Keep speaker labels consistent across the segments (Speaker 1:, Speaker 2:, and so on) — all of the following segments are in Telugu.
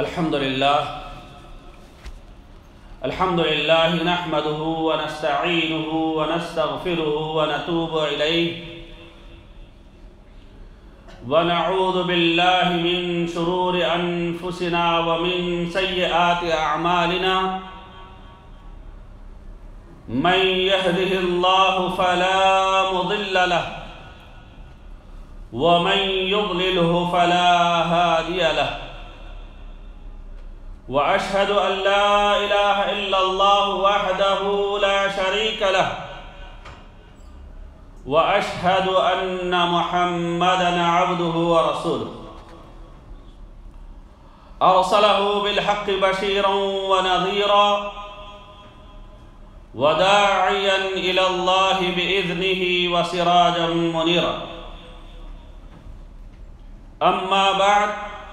Speaker 1: الحمد لله الحمد لله نحمده ونستعينه ونستغفره ونتوب إليه ونعوذ بالله من شرور أنفسنا ومن سيئات أعمالنا من يهده الله فلا مضل له ومن يضلله فلا هادي له واشهد ان لا اله الا الله وحده لا شريك له واشهد ان محمدا عبده ورسوله ارسله بالحق بشيرا ونذيرا وداعيا الى الله باذنه وسراجا منيرا اما بعد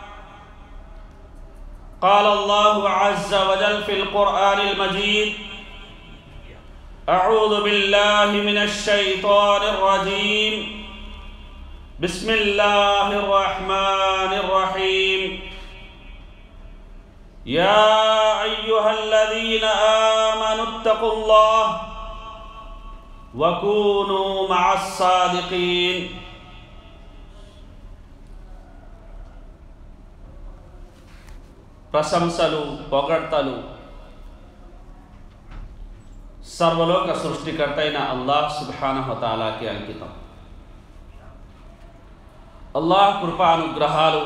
Speaker 1: قال الله عز وجل في القرآن المجيد أعوذ بالله من الشيطان الرجيم بسم الله الرحمن الرحيم يا أيها الذين آمنوا اتقوا الله وكونوا مع الصادقين ప్రశంసలు పొగడ్తలు సర్వలోక సృష్టికర్త అయిన అల్లాహ్ సుబానహతాలాకి అంకితం అల్లాహ్ కృపానుగ్రహాలు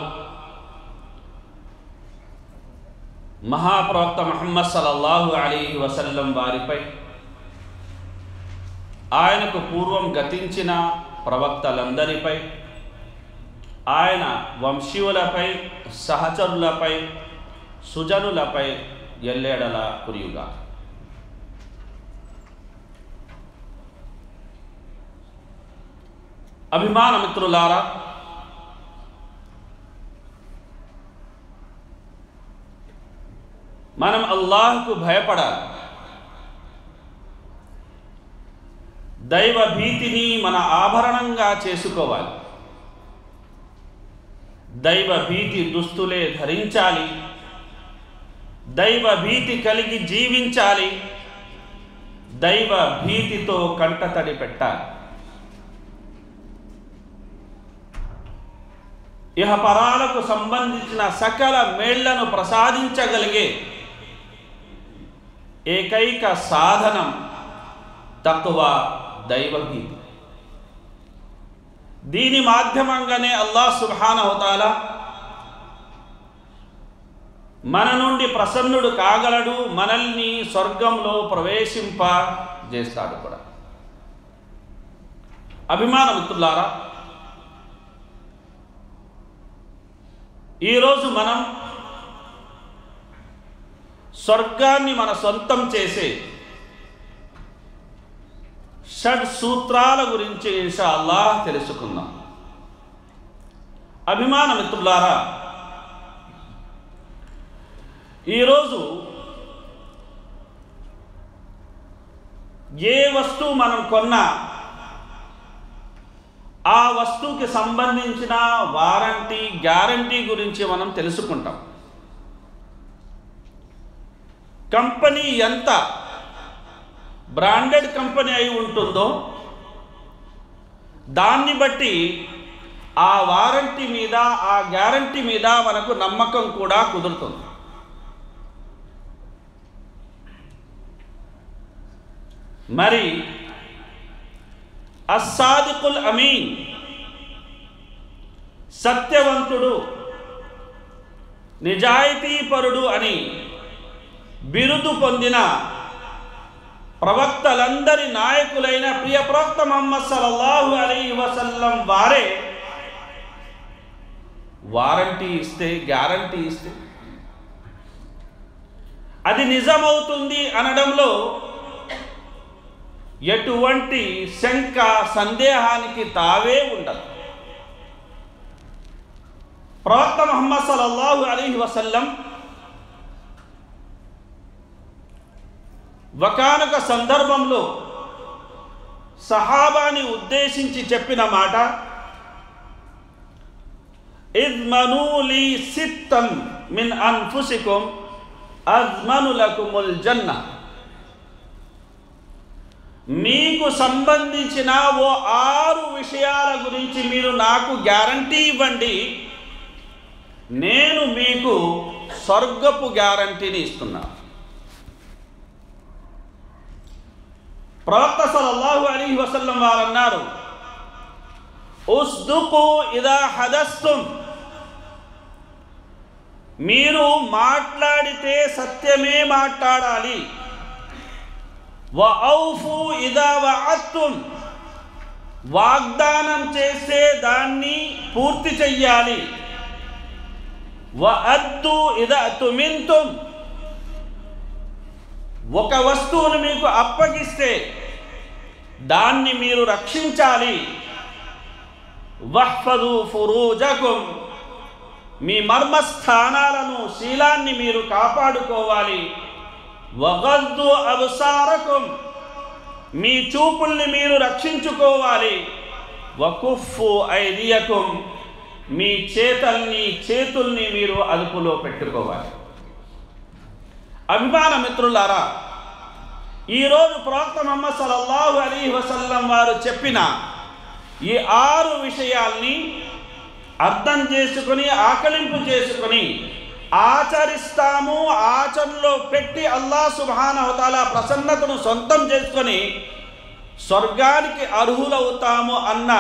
Speaker 1: మహాప్రవక్త మహమ్మద్ సల్లల్లాహు అలీ వసల్లం వారిపై ఆయనకు పూర్వం గతించిన ప్రవక్తలందరిపై ఆయన వంశీయులపై సహచరులపై సుజనులపై ఎల్లేడల కురియుగా అభిమాన మిత్రులారా మనం అల్లాహ్కు భయపడాలి దైవ భీతిని మన ఆభరణంగా చేసుకోవాలి దైవ భీతి దుస్తులే ధరించాలి దైవ భీతి కలిగి జీవించాలి దైవ భీతితో కంటతడి పెట్టాలి ఇహపరాలకు సంబంధించిన సకల మేళ్లను ప్రసాదించగలిగే ఏకైక సాధనం తక్కువ దైవభీతి దీని మాధ్యమంగానే అల్లాహ్ సుబానహుతాల మన నుండి ప్రసన్నుడు కాగలడు మనల్ని స్వర్గంలో ప్రవేశింప చేస్తాడు కూడా అభిమాన మిత్రులారా ఈరోజు మనం స్వర్గాన్ని మన సొంతం చేసే షడ్ సూత్రాల గురించి ఇన్షా అల్లాహ్ తెలుసుకుందాం అభిమాన మిత్రులారా ఈరోజు ఏ వస్తువు మనం కొన్నా ఆ వస్తువుకి సంబంధించిన వారంటీ గ్యారంటీ గురించి మనం తెలుసుకుంటాం కంపెనీ ఎంత బ్రాండెడ్ కంపెనీ అయి ఉంటుందో దాన్ని బట్టి ఆ వారంటీ మీద ఆ గ్యారంటీ మీద మనకు నమ్మకం కూడా కుదురుతుంది మరి అస్సాదికుల్ అమీన్ సత్యవంతుడు నిజాయితీపరుడు అని బిరుదు పొందిన ప్రవక్తలందరి నాయకులైన ప్రియ ప్రవక్త మహమ్మద్ సల్లల్లాహు అలీ వసల్లం వారే వారంటీ ఇస్తే గ్యారంటీ ఇస్తే అది నిజమవుతుంది అనడంలో ఎటువంటి శంక సందేహానికి తావే ఉండదు ప్రవక్త మహమ్మద్ సల్లల్లాహు అలీ వసల్లం ఒకనొక సందర్భంలో సహాబాని ఉద్దేశించి చెప్పిన మాట ఇజ్మను లీ సిత్తం మిన్ అన్ఫుసికుం అజ్మను లకుముల్ జన్న మీకు సంబంధించిన ఓ ఆరు విషయాల గురించి మీరు నాకు గ్యారంటీ ఇవ్వండి నేను మీకు స్వర్గపు గ్యారంటీని ఇస్తున్నా ప్రవక్త సల్లల్లాహు అలైహి వసల్లం వారు అన్నారు ఉస్దుకు ఇదా హదస్తుం మీరు మాట్లాడితే సత్యమే మాట్లాడాలి వ ఔఫు ఇదా వఅత్తుం వాగ్దానం చేస్తే దాన్ని పూర్తి చెయ్యాలి వ అద్దు ఇదా తుమింతుం ఒక వస్తువును మీకు అప్పగిస్తే దాన్ని మీరు రక్షించాలి వహ్ఫదు ఫురూజకుం మీ మర్మస్థానాలను శీలాన్ని మీరు కాపాడుకోవాలి వగద్దు అబసారకుం మీ చూపుల్ని మీరు రక్షించుకోవాలి వకుఫ్ఫు ఐదియకుం మీ చేతల్ని చేతుల్ని మీరు అదుపులో పెట్టుకోవాలి అభిమాన మిత్రులారా ఈరోజు ప్రవక్త మహమ్మద్ సల్లల్లాహు అలీ వసల్లం వారు చెప్పిన ఈ ఆరు విషయాల్ని అర్థం చేసుకుని ఆకలింపు చేసుకుని ఆచరిస్తాము ఆచరణలో పెట్టి అల్లా సుబానవతాల ప్రసన్నతను సొంతం చేసుకొని స్వర్గానికి అర్హులవుతాము అన్న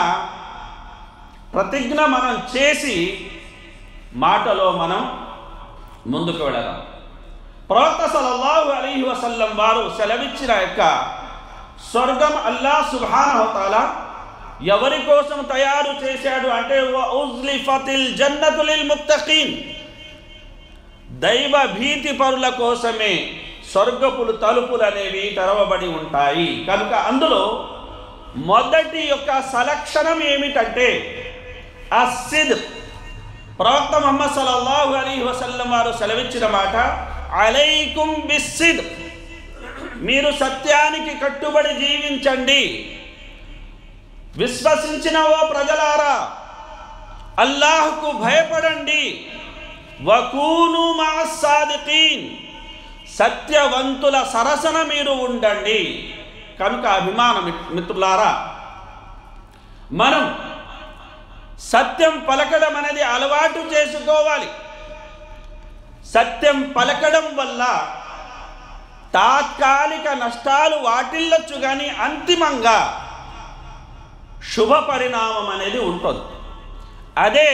Speaker 1: ప్రతిజ్ఞ మనం చేసి మాటలో మనం ముందుకు వెళదాం ప్రవక్త సల్లల్లాహు అలైహి వసల్లం వారు సెలవిచ్చిన యొక్క స్వర్గం అల్లా సుబానవతాల ఎవరి కోసం తయారు చేశాడు అంటే ఉజ్లిఫతిల్ జన్నతులిల్ ముత్తఖీన్ దైవ భీతి పరుల కోసమే స్వర్గపులు తలుపులు అనేవి తెరవబడి ఉంటాయి కనుక అందులో మొదటి యొక్క సలక్షణం ఏమిటంటే అసిద్ ప్రవక్త ముహమ్మద్ సల్లల్లాహు అలైహి వసల్లం వారు సెలవిచ్చిన మాట అలైకుం బిస్సిద్ మీరు సత్యానికి కట్టుబడి జీవించండి విశ్వసించిన ఓ ప్రజలారా అల్లాహ్కు భయపడండి వకూను మా సాదికీన్ సత్యవంతుల సరసన మీరు ఉండండి కనుక అభిమాన మిత్- మిత్రులారా మనం సత్యం పలకడం అనేది అలవాటు చేసుకోవాలి సత్యం పలకడం వల్ల తాత్కాలిక నష్టాలు వాటిల్లొచ్చు కానీ అంతిమంగా శుభ పరిణామం అనేది ఉంటుంది అదే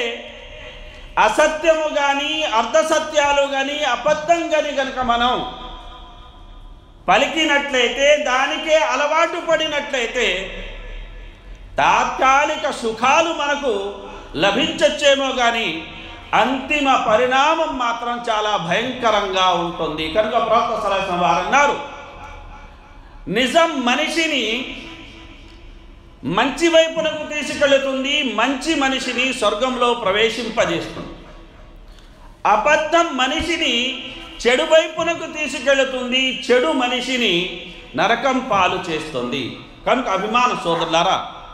Speaker 1: అసత్యము కానీ అర్ధసత్యాలు కానీ అబద్ధం కానీ కనుక మనం పలికినట్లయితే దానికే అలవాటు పడినట్లయితే తాత్కాలిక సుఖాలు మనకు లభించచ్చేమో కానీ అంతిమ పరిణామం మాత్రం చాలా భయంకరంగా ఉంటుంది కనుక ప్రవక్త సలహా వారు అన్నారు నిజం మనిషిని మంచి వైపునకు తీసుకెళుతుంది మంచి మనిషిని స్వర్గంలో ప్రవేశింపజేస్తుంది అబద్ధం మనిషిని చెడు వైపునకు తీసుకెళుతుంది చెడు మనిషిని నరకం పాలు చేస్తుంది కనుక అభిమాన సోదరులారా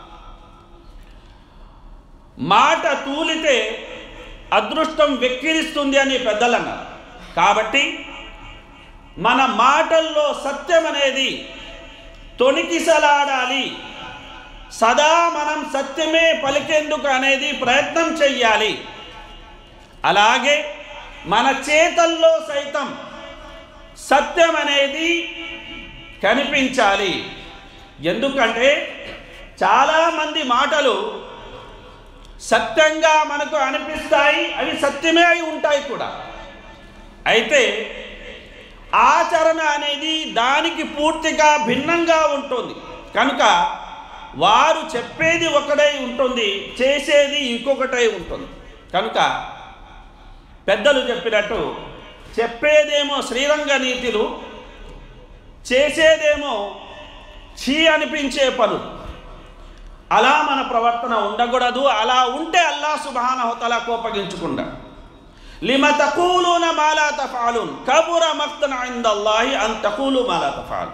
Speaker 1: మాట తూలితే అదృష్టం వెక్కిరిస్తుంది అని పెద్దలు అన్నారు కాబట్టి మన మాటల్లో సత్యం అనేది తొణికిసలాడాలి సదా మనం సత్యమే పలికేందుకు అనేది ప్రయత్నం చెయ్యాలి అలాగే మన చేతల్లో సైతం సత్యం అనేది కనిపించాలి ఎందుకంటే చాలామంది మాటలు సత్యంగా మనకు అనిపిస్తాయి అవి సత్యమే అయి ఉంటాయి కూడా అయితే ఆచరణ అనేది దానికి పూర్తిగా భిన్నంగా ఉంటుంది కనుక వారు చెప్పేది ఒకటై ఉంటుంది చేసేది ఇంకొకటై ఉంటుంది కనుక పెద్దలు చెప్పినట్టు చెప్పేదేమో శ్రీరంగ నీతిలు చేసేదేమో చీ అనిపించే పనులు అలా మన ప్రవర్తన ఉండకూడదు అలా ఉంటే అల్లా సుబానహతల కోపగించకుండా లిమ తకూలున మాలా తఫాలున్ కబుర మక్తన ఇందల్లాహి అన్ తకూలు మాలా తఫాలు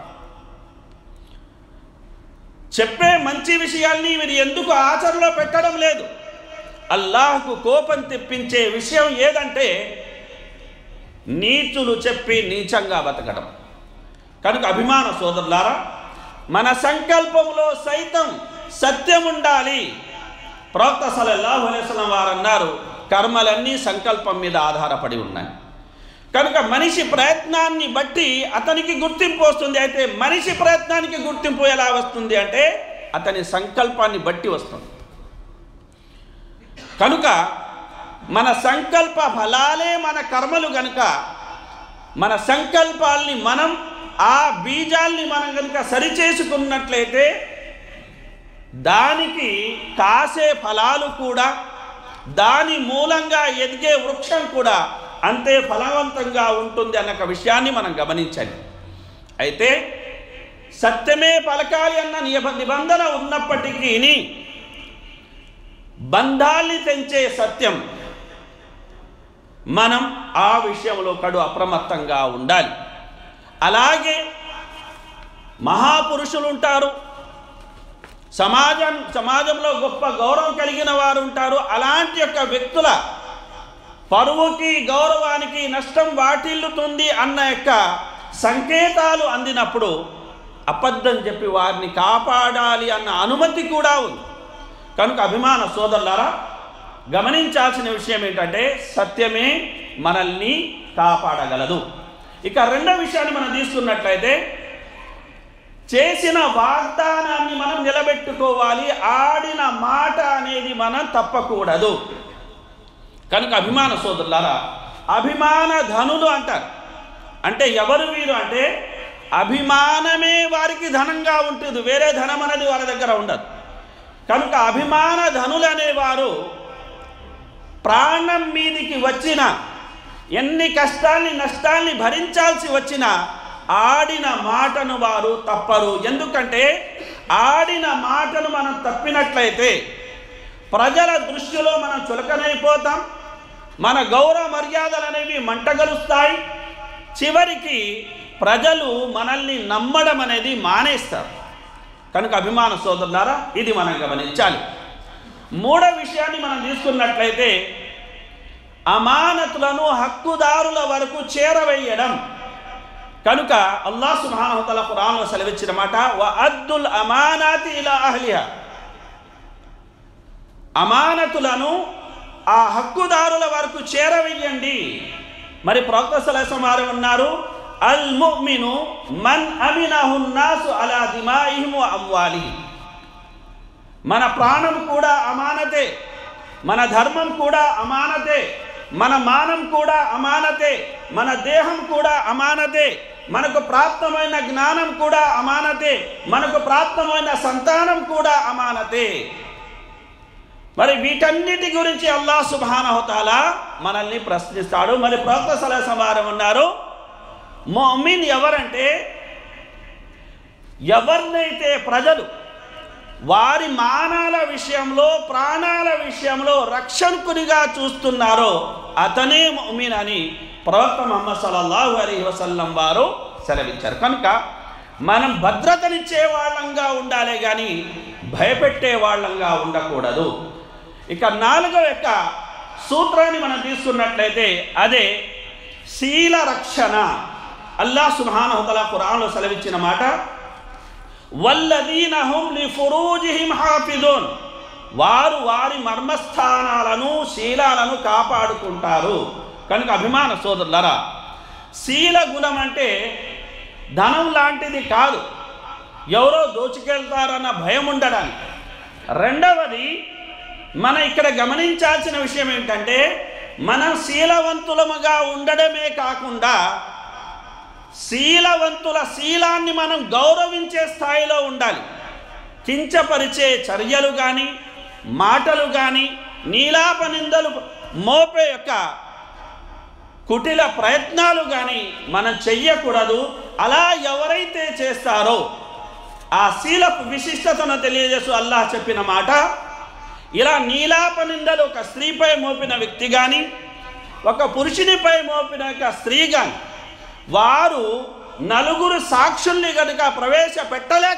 Speaker 1: చెప్పే మంచి విషయాల్ని మీరు ఎందుకు ఆచరణలో పెట్టడం లేదు అల్లాహ్కు కోపం తెప్పించే విషయం ఏదంటే నీచులు చెప్పి నీచంగా బతకడం కనుక అభిమాన సోదరులారా మన సంకల్పంలో సైతం సత్యం ఉండాలి ప్రవక్త సలల్లాహు అలైస్లం వారు అన్నారు కర్మలన్నీ సంకల్పం మీద ఆధారపడి ఉన్నాయి కనుక మనిషి ప్రయత్నాన్ని బట్టి అతనికి గుర్తింపు వస్తుంది అయితే మనిషి ప్రయత్నానికి గుర్తింపు ఎలా వస్తుంది అంటే అతని సంకల్పాన్ని బట్టి వస్తుంది కనుక మన సంకల్ప ఫలాలే మన కర్మలు కనుక మన సంకల్పాల్ని మనం ఆ బీజాల్ని మనం కనుక సరిచేసుకున్నట్లయితే దానికి కాసే ఫలాలు కూడా దాని మూలంగా ఎదిగే వృక్షం కూడా అంతే ఫలవంతంగా ఉంటుంది అన్న ఒక విషయాన్ని మనం గమనించాలి అయితే సత్యమే పలకాలి అన్న నిబ- నిబంధన ఉన్నప్పటికీ బంధాల్ని తెంచే సత్యం మనం ఆ విషయంలో కడు అప్రమత్తంగా ఉండాలి అలాగే మహాపురుషులు ఉంటారు సమాజం సమాజంలో గొప్ప గౌరవం కలిగిన వారు ఉంటారు అలాంటి యొక్క వ్యక్తుల పరువుకి గౌరవానికి నష్టం వాటిల్లుతుంది అన్న యొక్క సంకేతాలు అందినప్పుడు అబద్ధం చెప్పి వారిని కాపాడాలి అన్న అనుమతి కూడా ఉంది కనుక అభిమాన సోదరులారా గమనించాల్సిన విషయం ఏంటంటే సత్యమే మనల్ని కాపాడగలదు ఇక రెండో విషయాన్ని మనం తీసుకున్నట్లయితే చేసిన వాగ్దానాన్ని మనం నిలబెట్టుకోవాలి ఆడిన మాట అనేది మనం తప్పకూడదు కనుక అభిమాన సోదరులారా అభిమాన ధనులు అంటారు అంటే ఎవరు వీరు అంటే అభిమానమే వారికి ధనంగా ఉంటుంది వేరే ధనం అనేది వాళ్ళ దగ్గర ఉండదు కనుక అభిమాన ధనులు అనేవారు ప్రాణం మీదికి వచ్చిన ఎన్ని కష్టాల్ని నష్టాల్ని భరించాల్సి వచ్చినా ఆడిన మాటను వారు తప్పరు ఎందుకంటే ఆడిన మాటను మనం తప్పినట్లయితే ప్రజల దృష్టిలో మనం చులకనైపోతాం మన గౌరవ మర్యాదలు అనేవి మంటగలుస్తాయి చివరికి ప్రజలు మనల్ని నమ్మడం అనేది మానేస్తారు కనుక అభిమాన సోదరులారా ఇది మనం గమనించాలి మూడో విషయాన్ని మనం తీసుకున్నట్లయితే అమానతులను హక్కుదారుల వరకు చేరవేయడం కనుక అల్లాహ్ సుబ్హానహు తఆలా ఖురాన్లో సెలవిచ్చిన మాట వ అద్దుల్ అమానాతి ఇలా అహ్లిహా అమానతులను ఆ హక్కుదారుల వరకు చేరవేయండి మరి ప్రవక్త సలహం వారు ఉన్నారు అల్ ముమిను మన్ అమినహు నాసు అలా దిమాయిహిము అమ్వాలి మన ప్రాణం కూడా అమానతే మన ధర్మం కూడా అమానతే మన మానం కూడా అమానతే మన దేహం కూడా అమానతే మనకు ప్రాప్తమైన జ్ఞానం కూడా అమానతే మనకు ప్రాప్తమైన సంతానం కూడా అమానతే మరి వీటన్నిటి గురించి అల్లాహ్ సుబానహతాల మనల్ని ప్రశ్నిస్తాడు మరి ప్రవక్త సలహా సమారం ఉన్నారు మొమిన్ ఎవరంటే ఎవరినైతే ప్రజలు వారి మానాల విషయంలో ప్రాణాల విషయంలో రక్షకునిగా చూస్తున్నారో అతనే మొమిన్ అని ప్రవక్త మహమ్మద్ సల్లల్లాహు అలైహి వసల్లం వారు సెలవిచ్చారు కనుక మనం భద్రతనిచ్చే వాళ్ళంగా ఉండాలి కానీ భయపెట్టే వాళ్ళంగా ఉండకూడదు ఇక నాలుగవ యొక్క సూత్రాన్ని మనం తీసుకున్నట్లయితే అదే శీల రక్షణ అల్లాహ్ సుబ్హానహుతల ఖురాన్లో సెలవిచ్చిన మాట వల్లదీన హుం లి ఫురూజిహిం హాఫిదూన్ వారు వారి మర్మస్థానాలను శీలాలను కాపాడుకుంటారు కనుక అభిమాన సోదరులరా శీల గుణం అంటే ధనం లాంటిది కాదు ఎవరో దోచుకెళ్తారన్న భయం ఉండడానికి రెండవది మన ఇక్కడ గమనించాల్సిన విషయం ఏంటంటే మనం శీలవంతులముగా ఉండడమే కాకుండా శీలవంతుల శీలాన్ని మనం గౌరవించే స్థాయిలో ఉండాలి కించపరిచే చర్యలు కానీ మాటలు కానీ నీలాపనిందలు మోపే యొక్క కుటిల ప్రయత్నాలు కానీ మనం చెయ్యకూడదు అలా ఎవరైతే చేస్తారో ఆ శీలపు విశిష్టతను తెలియజేస్తూ అల్లాహ్ చెప్పిన మాట ఇలా నీలాపనిందలు ఒక స్త్రీపై మోపిన వ్యక్తి కానీ ఒక పురుషునిపై మోపిన ఒక స్త్రీ కానీ వారు నలుగురు సాక్షుల్ని కనుక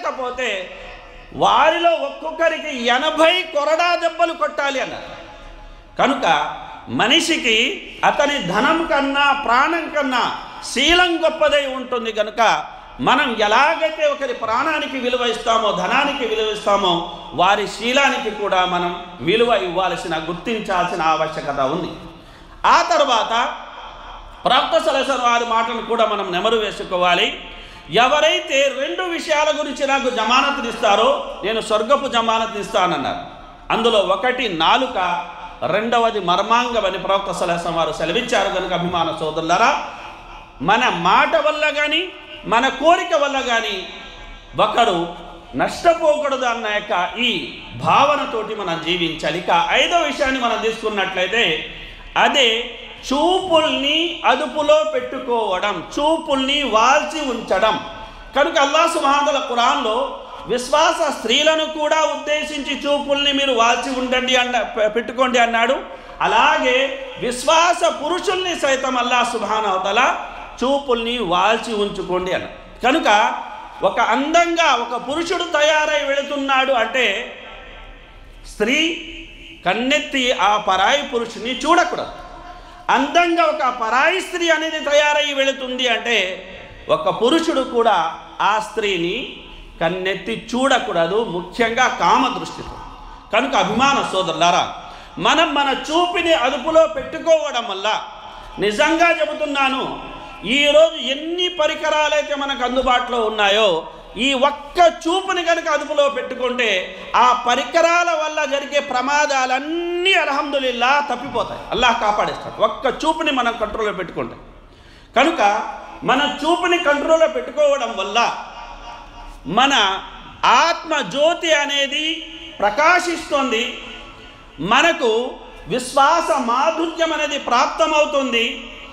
Speaker 1: ప్రవేశపెట్టలేకపోతే వారిలో ఒక్కొక్కరికి ఎనభై కొరడా దెబ్బలు కొట్టాలి అన్నారు కనుక మనిషికి అతని ధనం కన్నా ప్రాణం కన్నా శీలం గొప్పదై ఉంటుంది కనుక మనం ఎలాగైతే ఒకరి ప్రాణానికి విలువ ఇస్తామో ధనానికి విలువ ఇస్తామో వారి శీలానికి కూడా మనం విలువ ఇవ్వాల్సిన గుర్తించాల్సిన ఆవశ్యకత ఉంది ఆ తర్వాత ప్రవక్త సలసన వారి మాటను కూడా మనం నెమరు వేసుకోవాలి ఎవరైతే రెండు విషయాల గురించి నాకు జమానతునిస్తారో నేను స్వర్గపు జమానతునిస్తానన్నారు అందులో ఒకటి నాలుక రెండవది మర్మాంగం అని ప్రవక్త సలహసం వారు సెలవిచ్చారు కనుక అభిమాన సోదరులరా మన మాట వల్ల కానీ మన కోరిక వల్ల కానీ ఒకరు నష్టపోకూడదు అన్న యొక్క ఈ భావనతోటి మనం జీవించాలి ఇక ఐదో విషయాన్ని మనం తీసుకున్నట్లయితే అదే చూపుల్ని అదుపులో పెట్టుకోవడం చూపుల్ని వాల్చి ఉంచడం కనుక అల్లా సుమహాదుల ఖురాన్లో విశ్వాస స్త్రీలను కూడా ఉద్దేశించి చూపుల్ని మీరు వాల్చి ఉండండి అన్న పె- పెట్టుకోండి అన్నాడు అలాగే విశ్వాస పురుషుల్ని సైతం అల్లా సుభానవతల చూపుల్ని వాల్చి ఉంచుకోండి అన్న కనుక ఒక అందంగా ఒక పురుషుడు తయారై వెళుతున్నాడు అంటే స్త్రీ కన్నెత్తి ఆ పరాయి పురుషుని చూడకూడదు అందంగా ఒక పరాయి స్త్రీ అనేది తయారై వెళుతుంది అంటే ఒక పురుషుడు కూడా ఆ స్త్రీని కన్నెత్తి చూడకూడదు ముఖ్యంగా కామ దృష్టితో కనుక అభిమాన సోదరులారా మనం మన చూపిని అదుపులో పెట్టుకోవడం వల్ల నిజంగా చెబుతున్నాను ఈరోజు ఎన్ని పరికరాలైతే మనకు అందుబాటులో ఉన్నాయో ఈ ఒక్క చూపుని కనుక అదుపులో పెట్టుకుంటే ఆ పరికరాల వల్ల జరిగే ప్రమాదాలన్నీ అల్హమ్దులిల్లా తప్పిపోతాయి అల్లాహ్ కాపాడేస్తాడు ఒక్క చూపుని మనం కంట్రోల్లో పెట్టుకుంటే కనుక మన చూపుని కంట్రోల్లో పెట్టుకోవడం వల్ల మన ఆత్మ జ్యోతి అనేది ప్రకాశిస్తుంది మనకు విశ్వాస మాధుర్యం అనేది ప్రాప్తమవుతుంది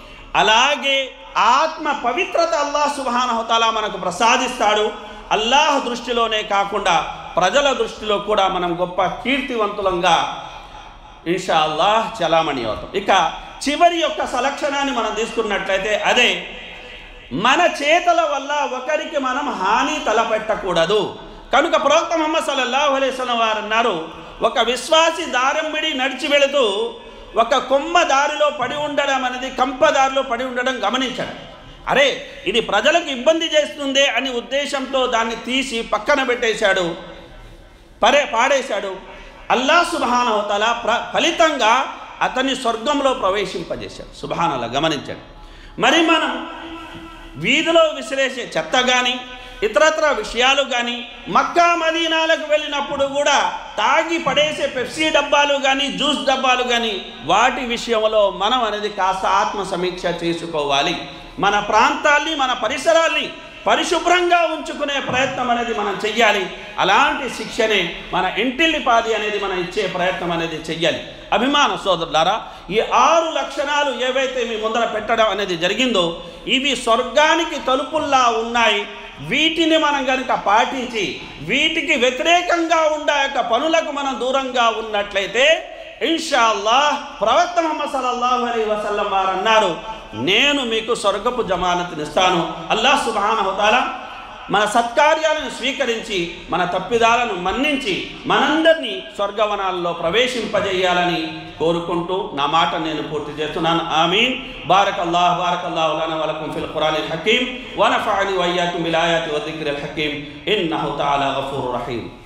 Speaker 1: అలాగే ఆత్మ పవిత్రత అల్లాహ్ సుబానహతాలా మనకు ప్రసాదిస్తాడు అల్లాహ్ దృష్టిలోనే కాకుండా ప్రజల దృష్టిలో కూడా మనం గొప్ప కీర్తివంతులంగా ఇన్షా అల్లాహ్ చలామణి అవుతాం ఇక చివరి యొక్క సలక్షణాన్ని మనం తీసుకున్నట్లయితే అదే మన చేతల వల్ల ఒకరికి మనం హాని తలపెట్టకూడదు కనుక ప్రవక్త ముహమ్మద్ సల్లల్లాహు అలైహి వసల్లం వారు అన్నారు ఒక విశ్వాసి దారంబిడి నడిచి వెళుతూ ఒక కొమ్మ దారిలో పడి ఉండడం అనేది కంప దారిలో పడి ఉండడం గమనించాడు అరే ఇది ప్రజలకు ఇబ్బంది చేస్తుందే అని ఉద్దేశంతో దాన్ని తీసి పక్కన పెట్టేశాడు పరే పాడేశాడు అల్లా సుబహానహతల ప్ర ఫలితంగా అతన్ని స్వర్గంలో ప్రవేశింపజేశాడు సుబహానల్లా గమనించాడు మరి మనం వీధిలో విసిరేసే చెత్త కానీ ఇతరత్ర విషయాలు కానీ మక్కా మదీనాలకు వెళ్ళినప్పుడు కూడా తాగి పడేసే పెప్సీ డబ్బాలు కానీ జ్యూస్ డబ్బాలు కానీ వాటి విషయంలో మనం అనేది కాస్త ఆత్మ సమీక్ష చేసుకోవాలి మన ప్రాంతాల్ని మన పరిసరాల్ని పరిశుభ్రంగా ఉంచుకునే ప్రయత్నం అనేది మనం చెయ్యాలి అలాంటి శిక్షనే మన ఇంటిల్లిపాది అనేది మనం ఇచ్చే ప్రయత్నం అనేది చెయ్యాలి అభిమాన సోదరులారా ఈ ఆరు లక్షణాలు ఏవైతే మీ ముందర పెట్టడం అనేది జరిగిందో ఇవి స్వర్గానికి తలుపుల్లా ఉన్నాయి వీటిని మనం కనుక పాటించి వీటికి వ్యతిరేకంగా ఉండే యొక్క పనులకు మనం దూరంగా ఉన్నట్లయితే ఇన్షా అల్లాహ్ ప్రవక్త ముహమ్మద్ సల్లల్లాహు అలైహి వసల్లం వారు అన్నారు నేను మీకు స్వర్గపు జమానతినిస్తాను అల్లాహ్ సుబ్హానహు తాలా మన సత్కార్యాలను స్వీకరించి మన తప్పిదాలను మన్నించి మనందరినీ స్వర్గవనాల్లో ప్రవేశింపజేయాలని కోరుకుంటూ నా మాట నేను పూర్తి చేస్తున్నాను ఆమీన్ బారక్ అల్లాహ్ బారక్ అల్లాహు లనా వలకుం ఫిల్ ఖురానిల్ హకీం వనఫఅని వయ్యాకుం బిల్ ఆయాతి వద్దిక్రిల్ హకీం ఇన్నహు తఆలా గఫూరుర్ రహీం